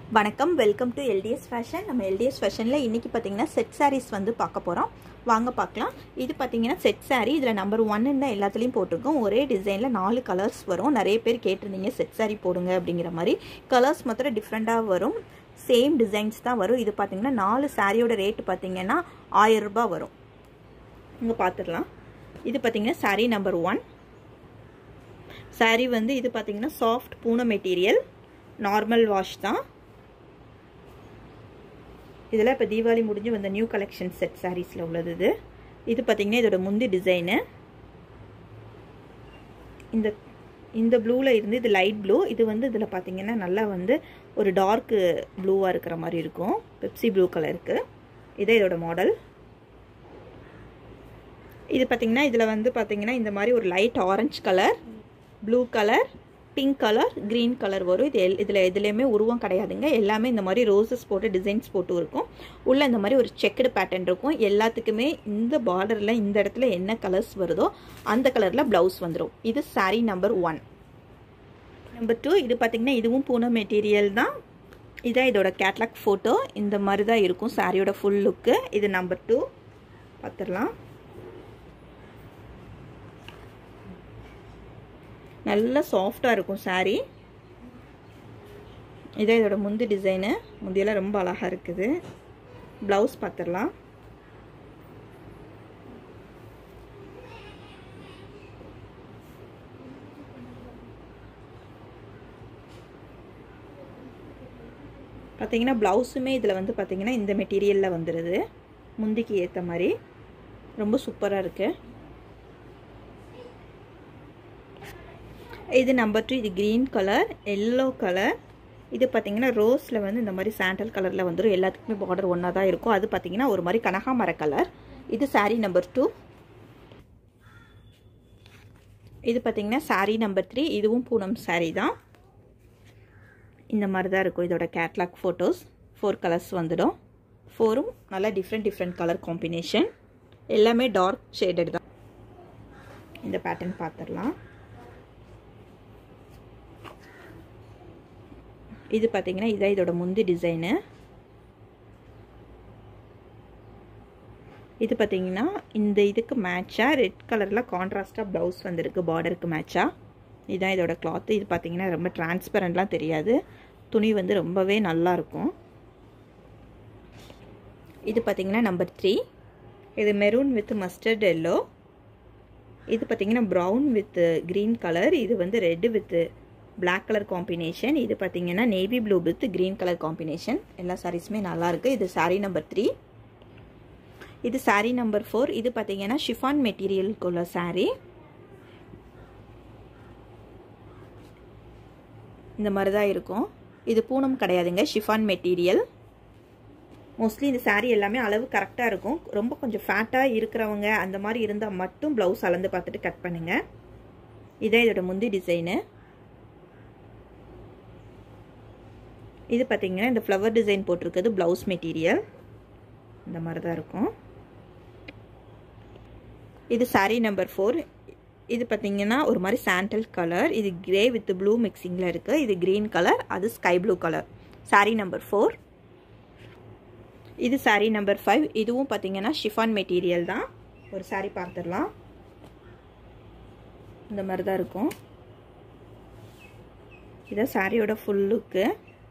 வணக்கம் welcome to LDS fashion நம்ம LDS ஃபேஷனில் இன்றைக்கி பார்த்தீங்கன்னா செட் சாரீஸ் வந்து பார்க்க போகிறோம் வாங்க பார்க்கலாம் இது பார்த்தீங்கன்னா செட் சாரீ இதில் நம்பர் ஒன்னு தான் எல்லாத்துலேயும் போட்டிருக்கோம் ஒரே டிசைனில் நாலு கலர்ஸ் வரும் நிறைய பேர் கேட்டிருந்தீங்க செட் சாரீ போடுங்க அப்படிங்கிற மாதிரி கலர்ஸ் மாத்திரம் டிஃப்ரெண்ட்டாக வரும் சேம் டிசைன்ஸ் தான் வரும் இது பார்த்தீங்கன்னா நாலு சாரியோட ரேட்டு பார்த்தீங்கன்னா ஆயிரம் ரூபாய் வரும் இங்கே பார்த்துடலாம் இது பார்த்தீங்கன்னா சாரீ நம்பர் ஒன் சாரீ வந்து இது பார்த்தீங்கன்னா சாஃப்ட் பூனை மெட்டீரியல் நார்மல் வாஷ் தான் இதில் இப்போ தீபாவளி முடிஞ்சு வந்த நியூ கலெக்ஷன் செட் சாரீஸில் உள்ளது இது இது பார்த்தீங்கன்னா இதோட முந்தி டிசைனு இந்த இந்த ப்ளூவில் இருந்து இது லைட் ப்ளூ இது வந்து இதில் பார்த்தீங்கன்னா நல்லா வந்து ஒரு டார்க்கு ப்ளூவாக இருக்கிற மாதிரி இருக்கும் பெப்சி ப்ளூ கலருக்கு இதே இதோட மாடல் இது பார்த்தீங்கன்னா இதில் வந்து பார்த்தீங்கன்னா இந்த மாதிரி ஒரு light orange colour blue colour pink colour green colour வரும் இது எல் இதில் எதுலேயுமே உருவம் கிடையாதுங்க எல்லாமே இந்த மாதிரி ரோசஸ் போட்டு டிசைன்ஸ் போட்டு இருக்கும் உள்ளே இந்த மாதிரி ஒரு செக்குடு பேட்டர்ன் இருக்கும் எல்லாத்துக்குமே இந்த பார்டரில் இந்த இடத்துல என்ன கலர்ஸ் வருதோ அந்த கலரில் ப்ளவுஸ் வந்துடும் இது sari number one number two இது பார்த்திங்கன்னா இதுவும் பூனம் மெட்டீரியல் தான் இதான் இதோட கேட்லாக் ஃபோட்டோ இந்த மாதிரி தான் இருக்கும் சாரியோட ஃபுல் லுக்கு இது நம்பர் டூ பார்த்துடலாம் நல்ல சாஃப்டாக இருக்கும் சாரீ இதே இதோட முந்தி டிசைனு முந்தியெல்லாம் ரொம்ப அழகாக இருக்குது ப்ளவுஸ் பார்த்துடலாம் பார்த்தீங்கன்னா ப்ளவுஸுமே இதில் வந்து பார்த்தீங்கன்னா இந்த மெட்டீரியலில் வந்துடுது முந்திக்கு ஏற்ற மாதிரி ரொம்ப சூப்பராக இருக்குது இது நம்பர் டூ இது க்ரீன் கலர் எல்லோ கலர் இது பார்த்தீங்கன்னா ரோஸில் வந்து இந்த மாதிரி சாண்டல் கலரில் வந்துடும் எல்லாத்துக்குமே பார்டர் ஒன்றா தான் இருக்கும் அது பார்த்தீங்கன்னா ஒரு மாதிரி கனகாமர கலர் இது சாரீ நம்பர் டூ இது பார்த்தீங்கன்னா சாரீ நம்பர் த்ரீ இதுவும் பூனம் சாரீ தான் இந்த மாதிரி தான் இருக்கும் இதோட கேட்லாக் ஃபோட்டோஸ் ஃபோர் கலர்ஸ் வந்துடும் ஃபோரும் நல்லா டிஃப்ரெண்ட் டிஃப்ரெண்ட் கலர் காம்பினேஷன் எல்லாமே டார்க் ஷேடட் தான் இந்த பேட்டர்ன் பார்த்துடலாம் இது பார்த்தீங்கன்னா இதான் இதோட முந்தி டிசைனு இது பார்த்தீங்கன்னா இந்த இதுக்கு மேட்சாக ரெட் கலரில் கான்ட்ராஸ்டாக ப்ளவுஸ் வந்திருக்கு பார்டருக்கு மேட்சாக இதுதான் இதோட கிளாத்து இது பார்த்தீங்கன்னா ரொம்ப டிரான்ஸ்பரண்ட்லாம் தெரியாது துணி வந்து ரொம்பவே நல்லாயிருக்கும் இது பார்த்தீங்கன்னா நம்பர் த்ரீ இது மெரூன் வித் மஸ்டர்ட் எல்லோ இது பார்த்தீங்கன்னா ப்ரௌன் வித் க்ரீன் கலர் இது வந்து red with black colour combination இது பார்த்தீங்கன்னா navy blue with green colour combination எல்லா சாரீஸுமே நல்லாயிருக்கு இது சாரீ நம்பர் த்ரீ இது சாரீ நம்பர் ஃபோர் இது பார்த்தீங்கன்னா ஷிஃபான் மெட்டீரியலுக்குள்ள சாரீ இந்த மாதிரி தான் இருக்கும் இது பூனம் கிடையாதுங்க ஷிஃபான் மெட்டீரியல் மோஸ்ட்லி இந்த சாரீ எல்லாமே அளவு கரெக்டாக இருக்கும் ரொம்ப கொஞ்சம் ஃபேட்டாக இருக்கிறவங்க அந்த மாதிரி இருந்தால் மட்டும் ப்ளவுஸ் அளந்து பார்த்துட்டு கட் பண்ணுங்கள் இதே இதோட முந்தி டிசைனு இது பார்த்தீங்கன்னா இந்த ஃப்ளவர் டிசைன் போட்டிருக்கிறது ப்ளவுஸ் மெட்டீரியல் இந்த மாதிரி தான் இருக்கும் இது சாரீ நம்பர் ஃபோர் இது பார்த்தீங்கன்னா ஒரு மாதிரி சாண்டல் கலர் இது கிரே வித் ப்ளூ மிக்சிங்கில் இருக்குது இது க்ரீன் கலர் அது sky blue colour sari number four இது சாரீ நம்பர் ஃபைவ் இதுவும் பார்த்தீங்கன்னா ஷிஃபான் மெட்டீரியல் தான் ஒரு சாரீ பார்த்துடலாம் இந்த மாதிரி தான் இருக்கும் இதான் சாரியோட ஃபுல் லுக்கு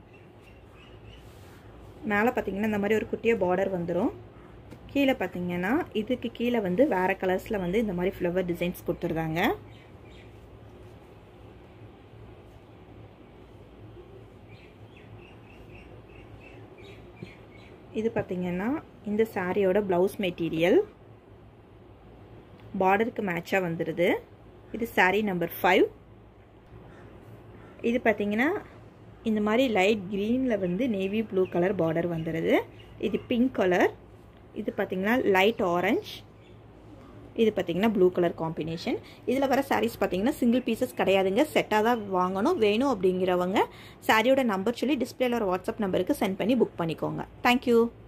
மேலே பார்த்தீங்கன்னா இந்த மாதிரி ஒரு குட்டியாக பார்டர் வந்துடும் கீழே பார்த்தீங்கன்னா இதுக்கு கீழே வந்து வேறு கலர்ஸில் வந்து இந்த மாதிரி ஃப்ளவர் டிசைன்ஸ் கொடுத்துருந்தாங்க இது பார்த்தீங்கன்னா இந்த சாரியோட ப்ளவுஸ் மெட்டீரியல் பார்டருக்கு மேட்சாக வந்துடுது இது சாரீ நம்பர் ஃபைவ் இது பார்த்தீங்கன்னா இந்த மாதிரி லைட் க்ரீனில் வந்து நேவி ப்ளூ கலர் பார்டர் வந்துடுது இது பிங்க் கலர் இது பார்த்திங்கன்னா லைட் ஆரஞ்ச் இது பார்த்திங்கன்னா ப்ளூ கலர் காம்பினேஷன் இதில் வர சாரீஸ் பார்த்திங்கன்னா சிங்கிள் பீசஸ் கிடையாதுங்க செட்டாக தான் வாங்கணும் வேணும் அப்படிங்கிறவங்க சாரியோட நம்பர் சொல்லி டிஸ்பிளேல ஒரு வாட்ஸ்அப் நம்பருக்கு சென்ட் பண்ணி புக் பண்ணிக்கோங்க தேங்க்யூ